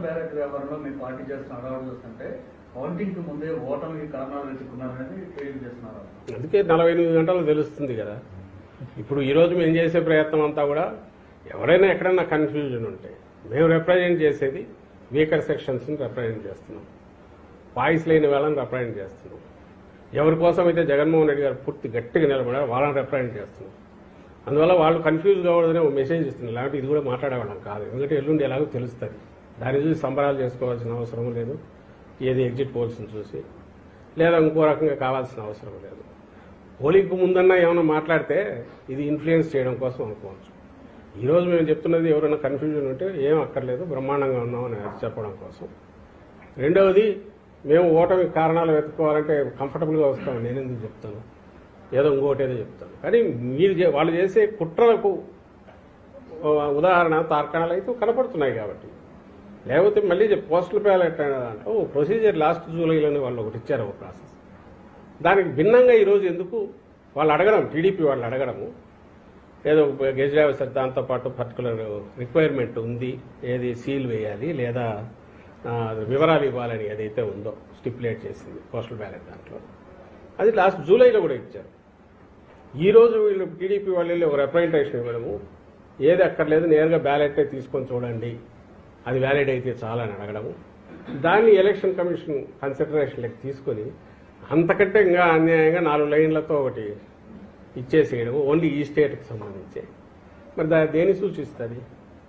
Ballot వ్యవహారంలో మీ party చేస్తున్న అడవాడు చూస్తుంటే కౌంటింగ్ కి ముందే ఓటమి కారణాలు వెతుక్కున్నారనేది తెలియజేస్తున్నారు అందుకే నలభై ఎనిమిది గంటలు తెలుస్తుంది కదా ఇప్పుడు ఈ రోజు మేము చేసే ప్రయత్నం అంతా కూడా ఎవరైనా ఎక్కడైనా కన్ఫ్యూజన్ ఉంటే మేము రిప్రజెంట్ చేసేది వీకర్ సెక్షన్స్ని రిప్రజెంట్ చేస్తున్నాం వాయిస్ లేని వాళ్ళని రిప్రజెంట్ చేస్తున్నాం ఎవరి కోసం అయితే జగన్మోహన్ రెడ్డి గారు పూర్తి గట్టిగా నిలబడారు వాళ్ళని రిప్రజెంట్ చేస్తున్నాం అందువల్ల వాళ్ళు కన్ఫ్యూజ్ కావడదని ఒక మెసేజ్ ఇస్తున్నారు లేకపోతే ఇది కూడా మాట్లాడేవాళ్ళం కాదు ఎందుకంటే ఎల్లుండి ఎలాగో తెలుస్తుంది దాని చూసి సంబరాలు చేసుకోవాల్సిన అవసరం లేదు ఏది ఎగ్జిట్ పోల్స్ని చూసి లేదా ఇంకో రకంగా కావాల్సిన అవసరం లేదు పోలింగ్కు ముందన్నా ఏమైనా మాట్లాడితే ఇది ఇన్ఫ్లుయెన్స్ చేయడం కోసం అనుకోవచ్చు ఈ రోజు మేము చెప్తున్నది ఎవరైనా కన్ఫ్యూజన్ ఉంటే ఏం అక్కర్లేదు బ్రహ్మాండంగా ఉన్నామని అది చెప్పడం కోసం రెండవది మేము ఓటమి కారణాలు వెతుక్కోవాలంటే కంఫర్టబుల్గా వస్తాం నేను ఎందుకు చెప్తాను ఏదో ఇంకోటి ఏదో చెప్తాను కానీ మీరు చే- వాళ్ళు చేసే కుట్రలకు ఓ ఉదాహరణ తార్కాణాలు అయితే కనపడుతున్నాయి కాబట్టి లేకపోతే మళ్ళీ చెప్- పోస్టల్ బ్యాలెట్ అనే దాంట్లో ఓ ప్రొసీజర్ లాస్ట్ జూలైలోనే వాళ్ళు ఒకటి ఇచ్చారు ఒక ప్రాసెస్ దానికి భిన్నంగా ఈరోజు ఎందుకు వాళ్ళు అడగడం టీడీపీ వాళ్ళు అడగడము ఏదో గెజిట్ ఆఫీసర్ దాంతో పాటు పర్టికులర్ రిక్వైర్మెంట్ ఉంది ఏది సీల్ వేయాలి లేదా ఆ, వివరాలు ఇవ్వాలని ఏదైతే ఉందో స్టిపులేట్ చేసింది పోస్టల్ బ్యాలెట్ దాంట్లో అది లాస్ట్ జూలైలో కూడా ఇచ్చారు ఈ రోజు వీళ్ళు టీడీపీ వాళ్ళు వెళ్ళి ఒక రిప్రజెంటేషన్ ఇవ్వడము ఏది అక్కర్లేదు నేరుగా బ్యాలెట్ తీసుకొని చూడండి అది వ్యాలిడ్ అయితే చాలని అడగడము దాన్ని ఎలక్షన్ కమిషన్ కన్సిడరేషన్లోకి తీసుకొని అంతకంటే ఇంకా అన్యాయంగా నాలుగు లైన్లతో ఒకటి ఇచ్చేసేయడం ఓన్లీ ఈ స్టేట్కి సంబంధించి మరి దా దేని సూచిస్తుంది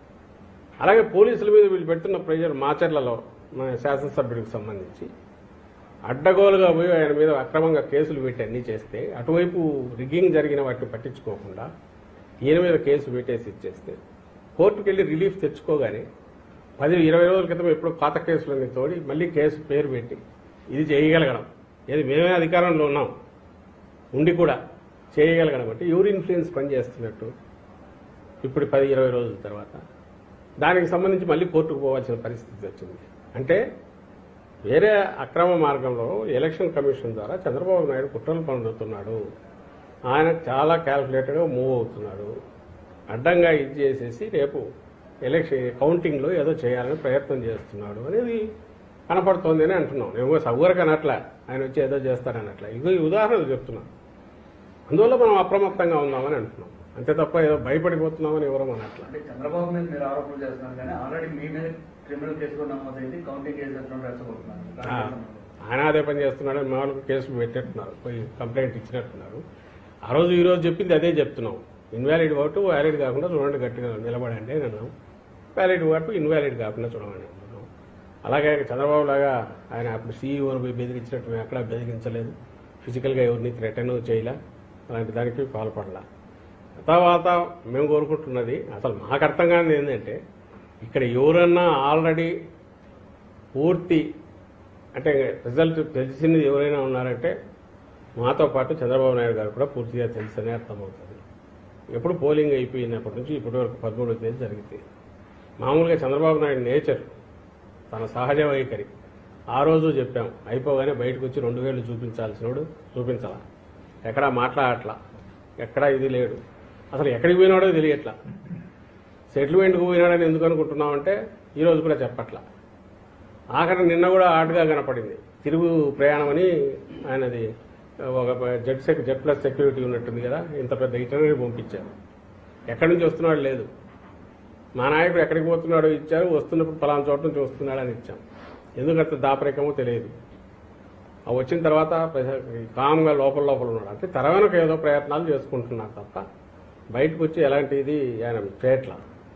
అలాగే పోలీసుల మీద వీళ్ళు పెడుతున్న ప్రెజర్ మాచర్లలో మన శాసనసభ్యుడికి సంబంధించి అడ్డగోలుగా పోయి ఆయన మీద అక్రమంగా కేసులు పెట్టి అన్ని చేస్తే అటువైపు రిగ్గింగ్ జరిగిన వాటిని పట్టించుకోకుండా ఈయన మీద కేసు పెట్టేసి ఇచ్చేస్తే కోర్టుకు వెళ్ళి రిలీఫ్ తెచ్చుకోగానే పది ఇరవై రోజుల క్రితం ఎప్పుడు పాత కేసులన్నీ తోడి మళ్ళీ కేసు పేరు పెట్టి ఇది చేయగలగడం ఏది మేమే అధికారంలో ఉన్నాం ఉండి కూడా చేయగలగడం అంటే ఎవరు ఇన్ఫ్లుయెన్స్ పనిచేస్తున్నట్టు ఇప్పుడు పది ఇరవై రోజుల తర్వాత దానికి సంబంధించి మళ్ళీ కోర్టుకు పోవాల్సిన పరిస్థితి వచ్చింది అంటే వేరే అక్రమ మార్గంలో ఎలక్షన్ కమిషన్ ద్వారా చంద్రబాబు నాయుడు కుట్రలు పనులుతున్నాడు ఆయన చాలా క్యాల్కులేటెడ్గా మూవ్ అవుతున్నాడు అడ్డంగా ఇది చేసేసి రేపు ఎలక్షన్ కౌంటింగ్లో ఏదో చేయాలని ప్రయత్నం చేస్తున్నాడు అనేది కనపడుతోంది అని అంటున్నాం నేను సౌకర్యం అనట్లా ఆయన వచ్చి ఏదో చేస్తారనట్లా ఇగో ఈ ఉదాహరణలు చెప్తున్నాం అందువల్ల మనం అప్రమత్తంగా ఉన్నామని అంటున్నాం అంతే తప్ప ఏదో భయపడిపోతున్నామని ఎవరో అనట్లా అంటే చంద్రబాబు మీద మీరు ఆరోపణలు చేస్తున్నారు కానీ ఆల్రెడీ మీ మీద క్రిమినల్ కేసు కూడా నమోదైంది కౌంటింగ్ కేసు ఎట్లా రెచ్చగొడుతున్నారు ఆ, దానికి సంబంధించి. ఆయన అదే పని చేస్తున్నాడు మామూలుగా కేసులు పెట్టేట్టున్నారు పోయి కంప్లైంట్ ఇచ్చినట్టున్నారు ఆ రోజు ఈ రోజు చెప్పింది అదే చెప్తున్నాం ఇన్వాలిడ్ ఓటు వ్యాలిడ్ కాకుండా చూడండి గట్టిగా నిలబడండి అని అన్నాం వ్యాలిడ్ ఓటు ఇన్వాలిడ్ కాకుండా చూడమని అన్నాం అలాగే చంద్రబాబు లాగా ఆయన అప్పుడు సీఈఓని పోయి బెదిరించినట్టు మేము ఎక్కడా బెదిరించలేదు ఫిజికల్గా ఎవరిని థ్రెటన్ చేయలే అలాంటి దానికి పాల్పడలా తర్వాత మేము కోరుకుంటున్నది అసలు మాకు అర్థం కానిది ఏంటంటే ఇక్కడ ఎవరన్నా ఆల్రెడీ పూర్తి అంటే రిజల్ట్ తెలిసింది ఎవరైనా ఉన్నారంటే మాతో పాటు చంద్రబాబు నాయుడు గారు కూడా పూర్తిగా తెలుసనే అర్థమవుతుంది ఎప్పుడు పోలింగ్ అయిపోయినప్పటి నుంచి ఇప్పటి వరకు పదమూడవ తేదీ జరిగింది మామూలుగా చంద్రబాబు నాయుడు నేచర్ తన సహజ వైఖరి ఆ రోజు చెప్పాం అయిపోగానే బయటకు వచ్చి రెండు వేలు చూపించాల్సినోడు చూపించాల ఎక్కడా మాట్లాడట్లా ఎక్కడా ఇది లేడు అసలు ఎక్కడికి పోయినాడో తెలియట్లా సెటిల్మెంట్కి పోయినాడని ఎందుకు అనుకుంటున్నామంటే ఈ రోజు కూడా చెప్పట్లా ఆఖరి నిన్న కూడా ఆటగా కనపడింది తిరుగు ప్రయాణం అని ఆయనది ఒక జెడ్ సెక్ జెడ్ ప్లస్ సెక్యూరిటీ ఉన్నట్టుంది కదా ఇంత పెద్ద ఇటనరీ పంపించారు ఎక్కడి నుంచి వస్తున్నాడు లేదు మా నాయకుడు ఎక్కడికి పోతున్నాడో ఇచ్చారు వస్తున్నప్పుడు పలానా చోట నుంచి వస్తున్నాడు అని ఇచ్చాం ఎందుకంత దాపరికమో తెలియదు ఆ వచ్చిన తర్వాత ప్రజ- కామ్గా లోపల లోపల ఉన్నాడు అంటే తెర వెనక ఏదో ప్రయత్నాలు చేసుకుంటున్నారు తప్ప బయటకు వచ్చి ఎలాంటి ఇది ఆయన చేయట్లా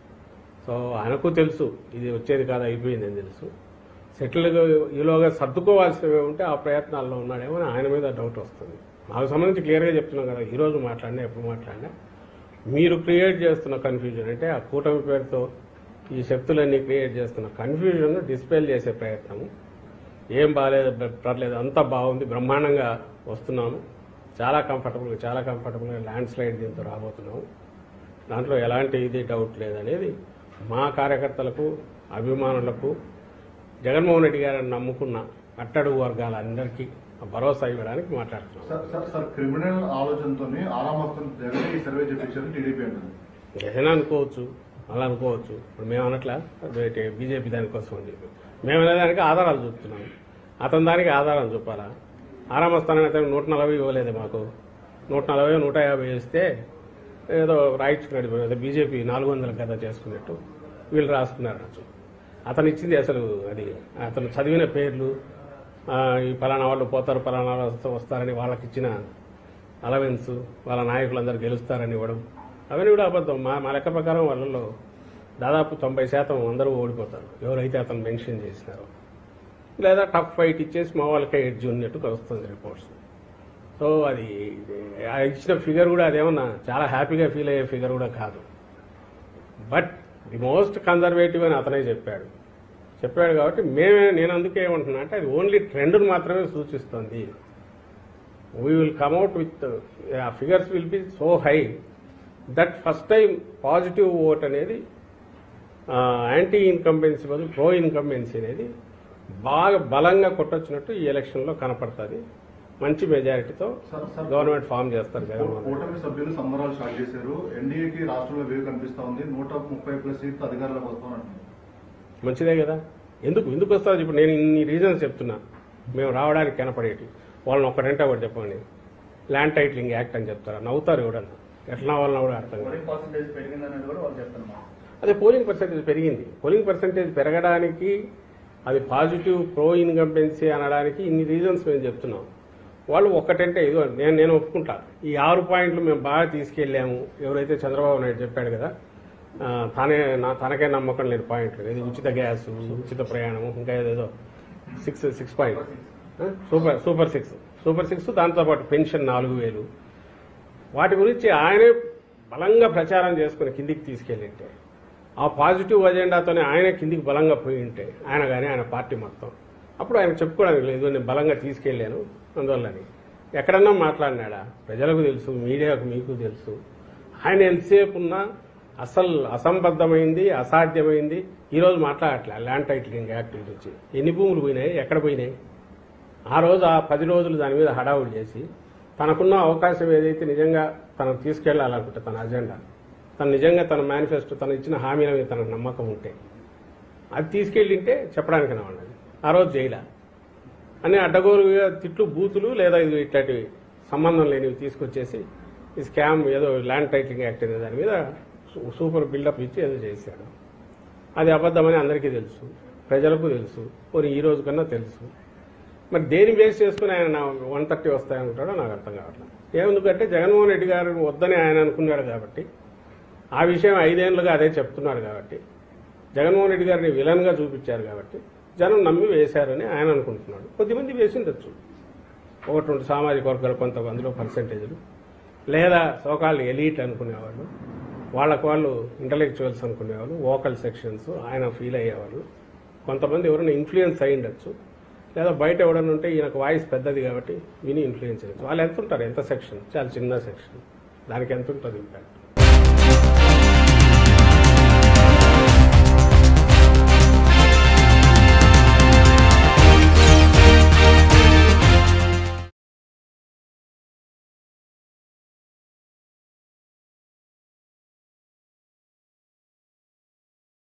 సో ఆయనకు తెలుసు ఇది వచ్చేది కాదు అయిపోయింది అని తెలుసు సెటిల్ ఈలోగా సర్దుకోవాల్సినవి ఉంటే ఆ ప్రయత్నాల్లో ఉన్నాడేమో అని ఆయన మీద డౌట్ వస్తుంది నాకు సంబంధించి క్లియర్గా చెప్తున్నాం కదా ఈ రోజు మాట్లాడినా ఎప్పుడు మాట్లాడినా మీరు క్రియేట్ చేస్తున్న కన్ఫ్యూజన్ అంటే ఆ కూటమి పేరుతో ఈ శక్తులన్నీ క్రియేట్ చేస్తున్న కన్ఫ్యూజన్ డిస్పెల్ చేసే ప్రయత్నము ఏం బాగాలేదు బ- పర్లేదు అంతా బాగుంది బ్రహ్మాండంగా వస్తున్నాము చాలా కంఫర్టబుల్గా చాలా కంఫర్టబుల్గా ల్యాండ్ స్లైడ్ దీంతో రాబోతున్నాము దాంట్లో ఎలాంటి ఇది డౌట్ లేదనేది మా కార్యకర్తలకు అభిమానులకు జగన్మోహన్ రెడ్డి గారిని నమ్ముకున్న అట్టడుగు వర్గాలందరికీ భరోసా ఇవ్వడానికి మాట్లాడుతున్నాం సార్ సార్ సార్ క్రిమినల్ ఆలోచనతో ఆరామత్వం జగన్ ఈ సర్వే చేపించారు టీడీపీ అంటుంది ఏదైనా అనుకోవచ్చు అలా అనుకోవచ్చు ఇప్పుడు మేము అనట్లా బీజేపీ దానికోసం అని చెప్పి మేము అనేదానికి ఆధారాలు చూపుతున్నాం అతని దానికి ఆధారాలు చూపాలా ఆరామ స్థానం అయితే నూట నలభై ఇవ్వలేదు మాకు నూట నలభై నూట యాభై ఇస్తే ఏదో రాయించుకున్నాడు ఏదో బీజేపీ నాలుగు వందల కథ చేసుకున్నట్టు వీళ్ళు రాసుకున్నారు అనొచ్చు అతను ఇచ్చింది అసలు అది అతను చదివిన పేర్లు ఆ, ఈ పలానా వాళ్ళు పోతారు పలానా వాళ్ళు వస్తా- వస్తారని వాళ్ళకి ఇచ్చిన అలవెన్స్ వాళ్ళ నాయకులందరూ గెలుస్తారని ఇవ్వడం అవన్నీ కూడా అబద్ధం మా మా లెక్క ప్రకారం వాళ్ళలో దాదాపు తొంభై శాతం అందరూ ఓడిపోతారు ఎవరైతే అతను మెన్షన్ చేసినారో లేదా టఫ్ ఫైట్ ఇచ్చేసి మా వాళ్ళకే ఎడ్జ్ ఉన్నట్టు వస్తుంది రిపోర్ట్స్ సో అది ఆ ఇచ్చిన ఫిగర్ కూడా అదేమన్నా చాలా హ్యాపీగా ఫీల్ అయ్యే ఫిగర్ కూడా కాదు బట్ ది మోస్ట్ కన్జర్వేటివ్ అని అతనే చెప్పాడు చెప్పాడు కాబట్టి మేమే నేను అందుకే ఏమంటున్నా అంటే అది ఓన్లీ ట్రెండ్ను మాత్రమే సూచిస్తుంది we will come out with a figures will be so high that first time positive vote అనేది యాంటీ ఇన్కంబెన్సీ బదులు ప్రో ఇన్కంబెన్సీ అనేది బాగా బలంగా కొట్టొచ్చినట్టు ఈ ఎలక్షన్లో కనపడుతుంది మంచి మెజారిటీతో సార్, సార్. గవర్నమెంట్ ఫామ్ చేస్తారు జగన్మోహన్ రెడ్డి. కూటమి సభ్యులు సంబరాలు స్టార్ట్ చేశారు ఎన్డీఏకి రాష్ట్రంలో వేవ్ కనిపిస్తా ఉంది నూట ముప్పై ప్లస్ సీట్లు అధికారంలోకి వస్తాం అంటున్నారు మంచిదే కదా ఎందుకు ఎందుకు వస్తుంది ఇప్పుడు నేను ఇన్ని రీజన్స్ చెప్తున్నా మేము రావడానికి కనపడేటి వాళ్ళని ఒక్కటంటే ఒకటి చెప్పండి ల్యాండ్ టైటిలింగ్ యాక్ట్ అని చెప్తారా నవ్వుతారు ఎవడన్నా ఎట్లా వాళ్ళని కూడా అర్థం కాదు పోలింగ్ పర్సంటేజ్ పెరిగిందనేది కూడా వాళ్ళు చెప్తున్నారు అదే పోలింగ్ పర్సెంటేజ్ పెరిగింది పోలింగ్ పర్సెంటేజ్ పెరగడానికి అది పాజిటివ్ ప్రో ఇన్కంపెన్సీ అనడానికి ఇన్ని రీజన్స్ మేము చెప్తున్నాం వాళ్ళు ఒక్కటంటే ఇదిగో నేను నేను ఒప్పుకుంటా ఈ ఆరు పాయింట్లు మేము బాగా తీసుకెళ్ళాము ఎవరైతే చంద్రబాబు నాయుడు చెప్పాడు కదా ఆ, తనే నా తనకే నమ్మకం లేని పాయింట్లు ఇది ఉచిత గ్యాస్ ఉచిత ప్రయాణం ఇంకా ఏదేదో six six point super super six super six దాంతోపాటు పెన్షన్ నాలుగు వేలు వాటి గురించి ఆయనే బలంగా ప్రచారం చేసుకుని కిందికి తీసుకెళ్ళింటే ఆ పాజిటివ్ అజెండాతోనే ఆయన కిందికి బలంగా పోయి ఉంటే ఆయన కానీ ఆయన పార్టీ మొత్తం అప్పుడు ఆయన చెప్పుకోవడానికి లేదు నేను బలంగా తీసుకెళ్ళాను అందువల్లని ఎక్కడన్నా మాట్లాడినాడా ప్రజలకు తెలుసు మీడియాకు మీకు తెలుసు ఆయన ఎంతసేపు ఉన్నా అసలు అసంబద్ధమైంది అసాధ్యమైంది ఈరోజు మాట్లాడట్లే ల్యాండ్ టైటిలింగ్ యాక్ట్ గురించి ఎన్ని భూములు పోయినాయి ఎక్కడ పోయినాయి ఆ రోజు ఆ పది రోజులు దాని మీద హడావుడి చేసి తనకున్న అవకాశం ఏదైతే నిజంగా తనకు తీసుకెళ్లాలనుకుంటే తన అజెండా తను నిజంగా తన మేనిఫెస్టో తను ఇచ్చిన హామీల మీద తనకు నమ్మకం ఉంటే అది తీసుకెళ్ళింటే చెప్పడానికి ఉన్నది ఆ రోజు జైలా అని అడ్డగోలుగా తిట్లు బూతులు లేదా ఇది ఇట్లాంటివి సంబంధం లేనివి తీసుకొచ్చేసి ఈ స్కామ్ ఏదో ల్యాండ్ టైటిలింగ్ యాక్ట్ అనే దాని మీద సూ- సూపర్ బిల్డప్ ఇచ్చి ఏదో చేశాడు అది అబద్ధమని అందరికీ తెలుసు ప్రజలకు తెలుసు పోనీ ఈ రోజు కన్నా తెలుసు మరి దేని బేస్ చేసుకుని ఆయన నా వన్ థర్టీ వస్తాయనుకుంటాడో నాకు అర్థం కావట్లేదు ఏముందుకంటే జగన్మోహన్ రెడ్డి గారు వద్దని ఆయన అనుకున్నాడు కాబట్టి ఆ విషయం ఐదేళ్లుగా అదే చెప్తున్నాడు కాబట్టి జగన్మోహన్ రెడ్డి గారిని విలన్గా చూపించారు కాబట్టి జనం నమ్మి వేశారని ఆయన అనుకుంటున్నాడు కొద్దిమంది వేసిండొచ్చు ఒకటి రెండు సామాజిక వర్గాలు కొంతమందిలో పర్సంటేజ్లు లేదా సోకాళ్ళు ఎలీట్ అనుకునేవాళ్ళు వాళ్ళకు వాళ్ళు ఇంటలెక్చువల్స్ అనుకునేవాళ్ళు ఓకల్ సెక్షన్స్ ఆయన ఫీల్ అయ్యేవాళ్ళు కొంతమంది ఎవరైనా ఇన్ఫ్లుయెన్స్ అయి ఉండొచ్చు లేదా బయట ఎవడన్నా ఉంటే ఈయనకు వాయిస్ పెద్దది కాబట్టి విని ఇన్ఫ్లుయెన్స్ అయ్యచ్చు వాళ్ళు ఎంత ఉంటారు ఎంత సెక్షన్ చాలా చిన్న సెక్షన్ దానికి ఎంత ఉంటుంది ఇంపాక్ట్